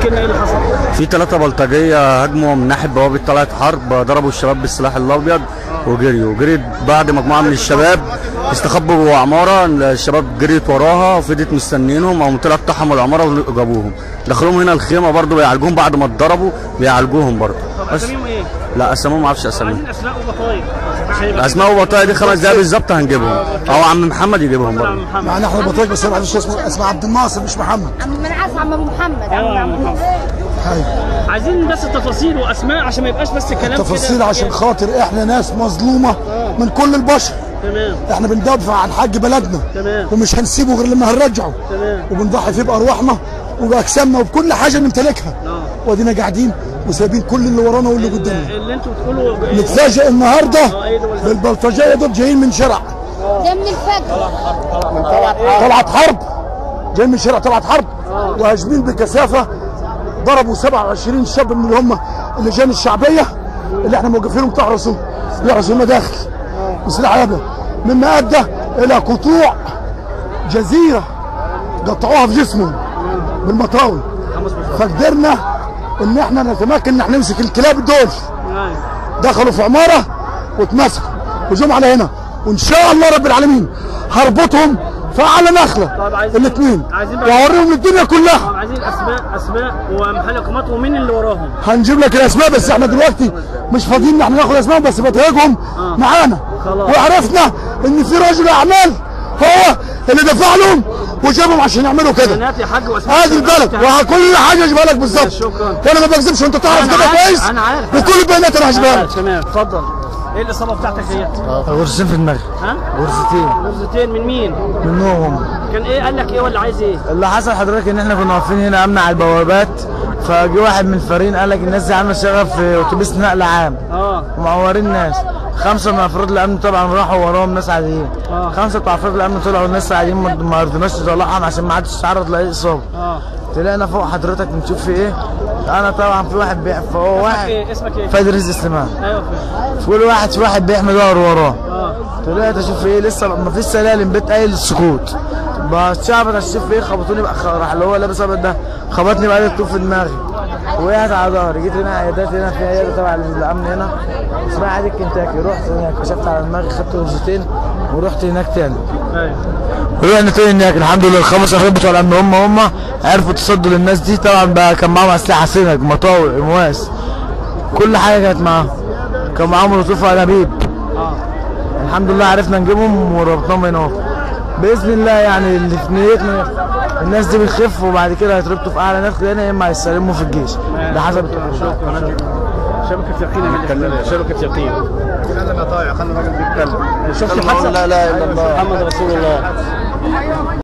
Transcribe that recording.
احكي لنا ايه اللي حصل في ثلاثة بلطجية هجموا من ناحية بوابة طلعت حرب ضربوا الشباب بالسلاح الأبيض وجريوا جريت بعد مجموعة من الشباب استخبوا جوه عمارة الشباب جريت وراها وفضلت مستنينهم قاموا طلعوا اقتحموا العمارة وجابوهم دخلوهم هنا الخيمة برضه بيعالجوهم بعد ما اتضربوا بيعالجوهم برضه طب بس اساميهم ايه؟ لا اساميهم ما اعرفش اساميهم عايزين اسماء وبطايق عشان يبقى اسماء وبطايق دي خمس دقايق بالظبط هنجيبهم او عم محمد يجيبهم اتفضل يا عم برضه محمد معنا احنا بطايق بس انا ما عرفتش اسمه اسمه عبد الناصر مش محمد عم من عاصم عم ابو محمد ايوه يا عم عم محمد هاي عايزين بس تفاصيل واسماء عشان ما يبقاش بس كلام تفاصيل كده. عشان خاطر احنا ناس مظلومه من كل البشر تمام احنا بندافع عن حق بلدنا تمام. ومش هنسيبه غير لما هنرجعه تمام. وبنضحي فيه بارواحنا وباجسامنا وبكل حاجه نمتلكها اه. وادينا قاعدين وسايبين كل اللي ورانا واللي قدامنا اللي انتوا بتقولوا نتفاجئ النهارده اه، ايه دول؟ بالبلطجيه دول جايين من شارع ده من الفجر طلعت حرب جايين من شارع طلعت حرب وهاجمين بكثافه ضربوا 27 شاب من اللي هم اللجان الشعبيه اللي احنا موقفينهم تحرسوا يحرسوا المداخل بسلاح ابيض مما ادى الى قطوع جزيره قطعوها في جسمهم بالمطاوي فقدرنا ان احنا نتمكن ان احنا نمسك الكلاب دول ايوه دخلوا في عماره واتمسكوا وجم على هنا وان شاء الله رب العالمين هربطهم في اعلى نخله طب عايزين- الاثنين عايزين بقى- واوريهم الدنيا كلها طب عايزين اسماء اسماء ومحل اقامات ومين اللي وراهم هنجيب لك الاسماء بس احنا دلوقتي مش فاضيين ان احنا ناخد اسماء بس بتهاجم معانا خلاص. وعرفنا ان في رجل اعمال هو اللي دفع لهم وجابهم عشان يعملوا كده بنات يا حاج واسماء هذه البلد وكل حاجه اجيبها لك بالظبط شكراً. وانا ما بكذبش وانت تعرف أنا كده عارف، كويس أنا عارف. وكل البيانات انا هجيبها لك تمام اتفضل ايه الاصابه بتاعتك ديت؟ غرزتين في دماغي ها؟ غرزتين غرزتين من مين؟ منهم كان ايه قال لك ايه ولا عايز ايه؟ اللي حصل حضرتك ان احنا كنا واقفين هنا امن على البوابات فجه واحد من الفريق قال لك الناس دي عامله شغل في اتوبيس نقل عام اه ومعورين ناس خمسه من افراد الامن طبعا راحوا وراهم ناس عاديين آه. خمسه بتوع افراد الامن طلعوا ناس عاديين ما- ما رضيناش نطلعهم عشان ما حدش يتعرض لاي اصابه اه طلعنا فوق حضرتك بنشوف في ايه انا طبعا في واحد بيح فهو واحد ايه اسمك ايه؟ فادي رزق سليمان ايوه فين؟ كل واحد في واحد بيحمي ظهره وراه اه طلعت اشوف ايه لسه ما فيش سلالم بيت قايل السكوت بشعبط اشوف ايه خبطوني بقى خ- راح اللي هو لابس ابيض ده خبطني بقى الطوب في دماغي وقعت على ظهري جيت هنا عيادات هنا في عياده تبع الامن هنا اسمها عياده كنتاكي رحت هناك كشفت على دماغي خدت غرزتين ورحت هناك تاني ايوه رحنا تاني هناك الحمد لله الخمس افراد بتوع الامن هم هم عرفوا تصدوا للناس دي طبعا بقى كان معاهم اسلحه سنج مطاوع امواس كل حاجه كانت معاهم كان معاهم مولوتوف انابيب اه الحمد لله عرفنا نجيبهم وربطناهم هنا اهو باذن الله يعني اللي في نيتنا الناس دي بتخف وبعد كده هيتربطوا في اعلى نخل هنا يا اما هيستلموا في الجيش ده حسب التوقيت. شبكه يقين اللي شبكه يقين خلينا طايع خلينا الراجل بيتكلم شفت الحادثه؟ لا لا الا الله محمد رسول الله